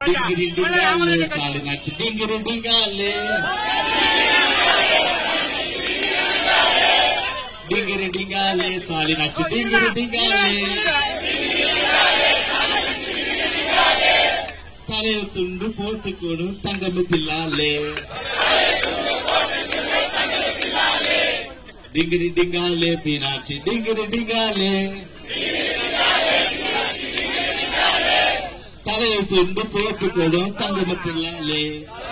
டிங்கிரி டிங்காலே ஸ்டாலின் ஆச்சு டிங்கிரி டிங்காலே டிங்கிரி டிங்காலே ஸ்டாலின் ஆச்சு டிங்கிரி டிங்காலே தலையில் துண்டு போட்டுக்கணும் தங்கமத்தில்லாலே டிங்கிரி டிங்காலே மீனாட்சி டிங்கிரி டிங்காலே தலையில் துண்டு போட்டுக்கணும் தங்கமத்தில்லாலே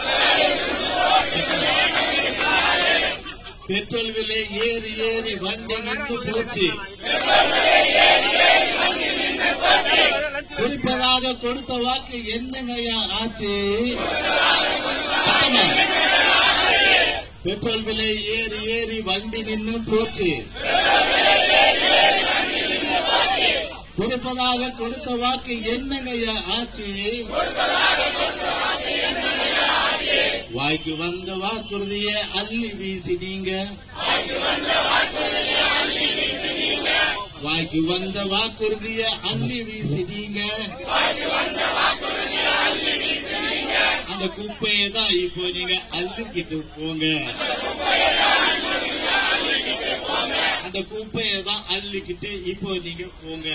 பெட்ரோல் விலை ஏறி ஏறி வண்டி நின்று போச்சு குறிப்பதாக கொடுத்த வாக்கு என்னங்கய்யா ஆச்சு சத்தமா. பெட்ரோல் விலை ஏறி ஏறி வண்டி நின்று போச்சு கொடுப்பதாக கொடுத்த வாக்கு என்னங்கய்யா ஆச்சு வாய்க்கு வந்த வாக்குறுதிய அள்ளி வீசினீங்க வாய்க்கு வந்த வாக்குறுதிய அள்ளி வீசினீங்க அந்த குப்பையை தான் இப்போ நீங்க அள்ளிக்கிட்டு போங்க அந்த குப்பையை தான் அள்ளிக்கிட்டு இப்போ நீங்க போங்க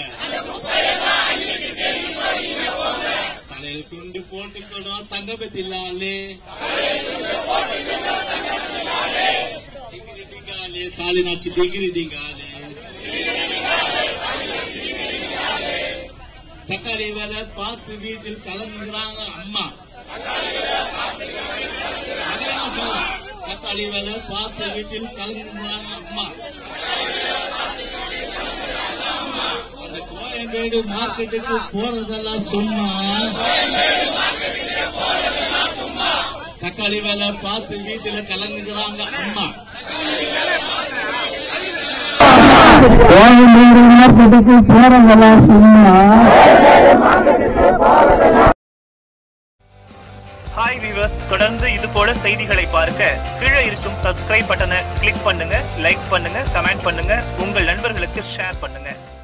தலையில் துண்டு போட்டுக்கணும் தங்கபத்தில்லாலே டிங்கிரி டிங்காலே ஸ்டாலின் ஆச்சு டிங்கிரி டிங்காலே தக்காளி வேலை பார்த்து வீட்டில் கலந்துக்கிறாங்க அம்மா தக்காளி வேலை பார்த்து வீட்டில் கலந்துக்கிறாங்க அம்மா அந்த கோயம்பேடு மார்க்கெட்டுக்கு போறதெல்லாம் சும்மா தக்காளி வேலை பார்த்து வீட்டுல கலந்துக்கிறாங்க அம்மா கோயம்பேடு மார்க்கெட்டுக்கு போறதெல்லாம் சும்மா ஹாய் வீவர்ஸ் தொடர்ந்து இது போல செய்திகளை பார்க்க கீழே இருக்கும் சப்ஸ்கிரைப் பட்டனை கிளிக் பண்ணுங்க லைக் பண்ணுங்க கமெண்ட் பண்ணுங்க உங்கள் நண்பர்களுக்கு ஷேர் பண்ணுங்க